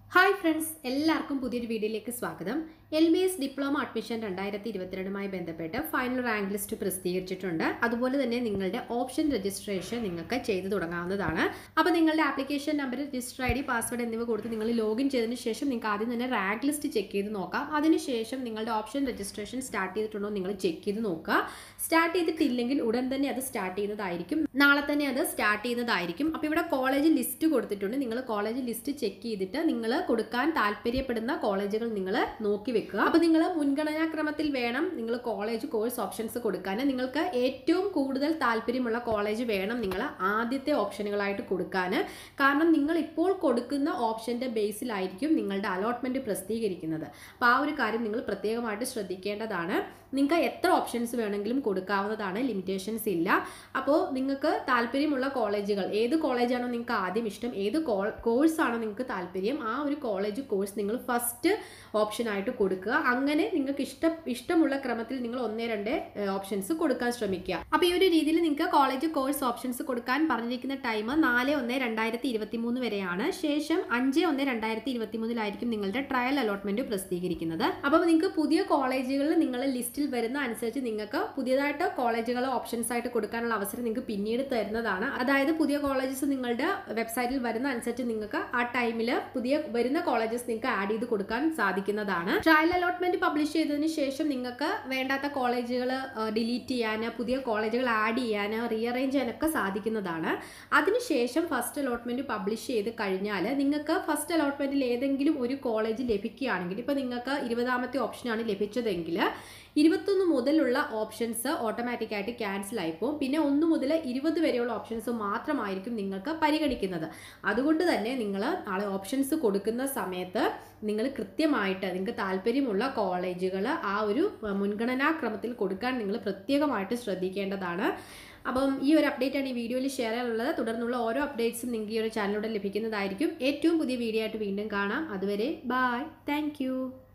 hi friends എല്ലാവർക്കും പുതിയൊരു വീഡിയോയിലേക്ക് സ്വാഗതം L B S diploma admission രണ്ടായിരത്തി ഇരുപത്തിരണ്ടുമായി ബന്ധപ്പെട്ട് ഫൈനൽ റാങ്ക് ലിസ്റ്റ് പ്രസിദ്ധീകരിച്ചിട്ടുണ്ട് അതുപോലെ തന്നെ നിങ്ങളുടെ ഓപ്ഷൻ രജിസ്ട്രേഷൻ നിങ്ങൾക്ക് ചെയ്തു തുടങ്ങാവുന്നതാണ് അപ്പോൾ നിങ്ങളുടെ application number register I D password എന്നിവ കൊടുത്ത് നിങ്ങൾ ലോഗിൻ ചെയ്തതിന് ശേഷം നിങ്ങൾക്ക് ആദ്യം തന്നെ റാങ്ക് ലിസ്റ്റ് ചെക്ക് ചെയ്ത് നോക്കാം അതിനുശേഷം നിങ്ങളുടെ ഓപ്ഷൻ രജിസ്ട്രേഷൻ സ്റ്റാർട്ട് ചെയ്തിട്ടുണ്ടോ നിങ്ങൾ ചെക്ക് ചെയ്ത് നോക്കുക സ്റ്റാർട്ട് ചെയ്തിട്ടില്ലെങ്കിൽ ഉടൻ തന്നെ അത് സ്റ്റാർട്ട് ചെയ്യുന്നതായിരിക്കും നാളെ തന്നെ അത് സ്റ്റാർട്ട് ചെയ്യുന്നതായിരിക്കും അപ്പോൾ ഇവിടെ കോളേജ് ലിസ്റ്റ് കൊടുത്തിട്ടുണ്ട് നിങ്ങൾ കോളേജ് ലിസ്റ്റ് ചെക്ക് ചെയ്തിട്ട് നിങ്ങൾ കൊടുക്കാൻ താല്പര്യപ്പെടുന്ന കോളേജുകൾ നിങ്ങൾ നോക്കി വെക്കുക അപ്പോൾ നിങ്ങൾ മുൻഗണനാക്രമത്തിൽ വേണം നിങ്ങൾ കോളേജ് കോഴ്സ് ഓപ്ഷൻസ് കൊടുക്കാൻ നിങ്ങൾക്ക് ഏറ്റവും കൂടുതൽ താല്പര്യമുള്ള കോളേജ് വേണം നിങ്ങൾ ആദ്യത്തെ ഓപ്ഷനുകളായിട്ട് കൊടുക്കാൻ കാരണം നിങ്ങൾ ഇപ്പോൾ കൊടുക്കുന്ന ഓപ്ഷൻ്റെ ബേസിലായിരിക്കും നിങ്ങളുടെ അലോട്ട്മെൻറ്റ് പ്രസിദ്ധീകരിക്കുന്നത് അപ്പോൾ ആ ഒരു കാര്യം നിങ്ങൾ പ്രത്യേകമായിട്ട് ശ്രദ്ധിക്കേണ്ടതാണ് നിങ്ങൾക്ക് എത്ര ഓപ്ഷൻസ് വേണമെങ്കിലും കൊടുക്കാവുന്നതാണ് ലിമിറ്റേഷൻസ് ഇല്ല അപ്പോൾ നിങ്ങൾക്ക് താല്പര്യമുള്ള കോളേജുകൾ ഏത് കോളേജാണോ നിങ്ങൾക്ക് ആദ്യം ഇഷ്ടം ഏത് കോഴ്സാണോ നിങ്ങൾക്ക് താല്പര്യം ആ ഒരു കോളേജ് കോഴ്സ് നിങ്ങൾ ഫസ്റ്റ് ഓപ്ഷനായിട്ട് കൊടുക്കുക അങ്ങനെ നിങ്ങൾക്ക് ഇഷ്ടം ഇഷ്ടമുള്ള ക്രമത്തിൽ നിങ്ങൾ ഒന്നേ രണ്ട് ഓപ്ഷൻസ് കൊടുക്കാൻ ശ്രമിക്കുക അപ്പോൾ ഈ ഒരു രീതിയിൽ നിങ്ങൾക്ക് കോളേജ് കോഴ്സ് ഓപ്ഷൻസ് കൊടുക്കാൻ പറഞ്ഞിരിക്കുന്ന ടൈം നാല് ഒന്ന് രണ്ടായിരത്തി ഇരുപത്തി മൂന്ന് വരെയാണ് ശേഷം അഞ്ച് ഒന്ന് രണ്ടായിരത്തി ഇരുപത്തി മൂന്നിലായിരിക്കും നിങ്ങളുടെ ട്രയൽ അലോട്ട്മെന്റ് പ്രസിദ്ധീകരിക്കുന്നത് അപ്പോൾ നിങ്ങൾക്ക് പുതിയ കോളേജുകളിൽ നിങ്ങളുടെ ലിസ്റ്റിൽ വരുന്ന അനുസരിച്ച് നിങ്ങൾക്ക് പുതിയതായിട്ട് കോളേജുകൾ ഓപ്ഷൻസ് ആയിട്ട് കൊടുക്കാനുള്ള അവസരം നിങ്ങൾക്ക് പിന്നീട് തരുന്നതാണ് അതായത് പുതിയ കോളേജസ് നിങ്ങളുടെ വെബ്സൈറ്റിൽ വരുന്ന അനുസരിച്ച് നിങ്ങൾക്ക് ആ ടൈമിൽ പുതിയ വരുന്ന കോളേജസ് നിങ്ങൾക്ക് ആഡ് ചെയ്ത് കൊടുക്കാൻ സാധിക്കുന്നതാണ് ട്രയൽ അലോട്ട്മെന്റ് പബ്ലിഷ് ചെയ്തതിന് ശേഷം നിങ്ങൾക്ക് വേണ്ടാത്ത കോളേജുകൾ ഡിലീറ്റ് ചെയ്യാൻ പുതിയ കോളേജുകൾ ആഡ് ചെയ്യാൻ റീഅറേഞ്ച് ചെയ്യാനൊക്കെ സാധിക്കുന്നതാണ് അതിനുശേഷം ഫസ്റ്റ് അലോട്ട്മെന്റ് പബ്ലിഷ് ചെയ്ത് കഴിഞ്ഞാൽ നിങ്ങൾക്ക് ഫസ്റ്റ് അലോട്ട്മെന്റിൽ ഏതെങ്കിലും ഒരു കോളേജ് ലഭിക്കുകയാണെങ്കിൽ ഇപ്പോൾ നിങ്ങൾക്ക് ഇരുപതാമത്തെ ഓപ്ഷനാണ് ലഭിച്ചതെങ്കിൽ ഇരുപത്തൊന്ന് മുതലുള്ള ഓപ്ഷൻസ് ഓട്ടോമാറ്റിക്കായിട്ട് ക്യാൻസൽ ആയിപ്പോവും പിന്നെ ഒന്ന് മുതൽ ഇരുപത് വരെയുള്ള ഓപ്ഷൻസ് മാത്രമായിരിക്കും നിങ്ങൾക്ക് പരിഗണിക്കുന്നത് അതുകൊണ്ട് തന്നെ നിങ്ങൾ നാളെ ഓപ്ഷൻസ് കൊടുക്കുന്ന സമയത്ത് നിങ്ങൾ കൃത്യമായിട്ട് നിങ്ങൾക്ക് താല്പര്യമുള്ള കോളേജുകൾ ആ ഒരു മുൻഗണനാക്രമത്തിൽ കൊടുക്കാൻ നിങ്ങൾ പ്രത്യേകമായിട്ട് ശ്രദ്ധിക്കേണ്ടതാണ് അപ്പം ഈ ഒരു അപ്ഡേറ്റ് ആണ് ഈ വീഡിയോയിൽ ഷെയർ ചെയ്യാനുള്ളത് തുടർന്നുള്ള ഓരോ അപ്ഡേറ്റ്സും നിങ്ങൾക്ക് ഈ ഒരു ചാനലിലൂടെ ലഭിക്കുന്നതായിരിക്കും ഏറ്റവും പുതിയ വീഡിയോ ആയിട്ട് വീണ്ടും കാണാം അതുവരെ ബായ് താങ്ക്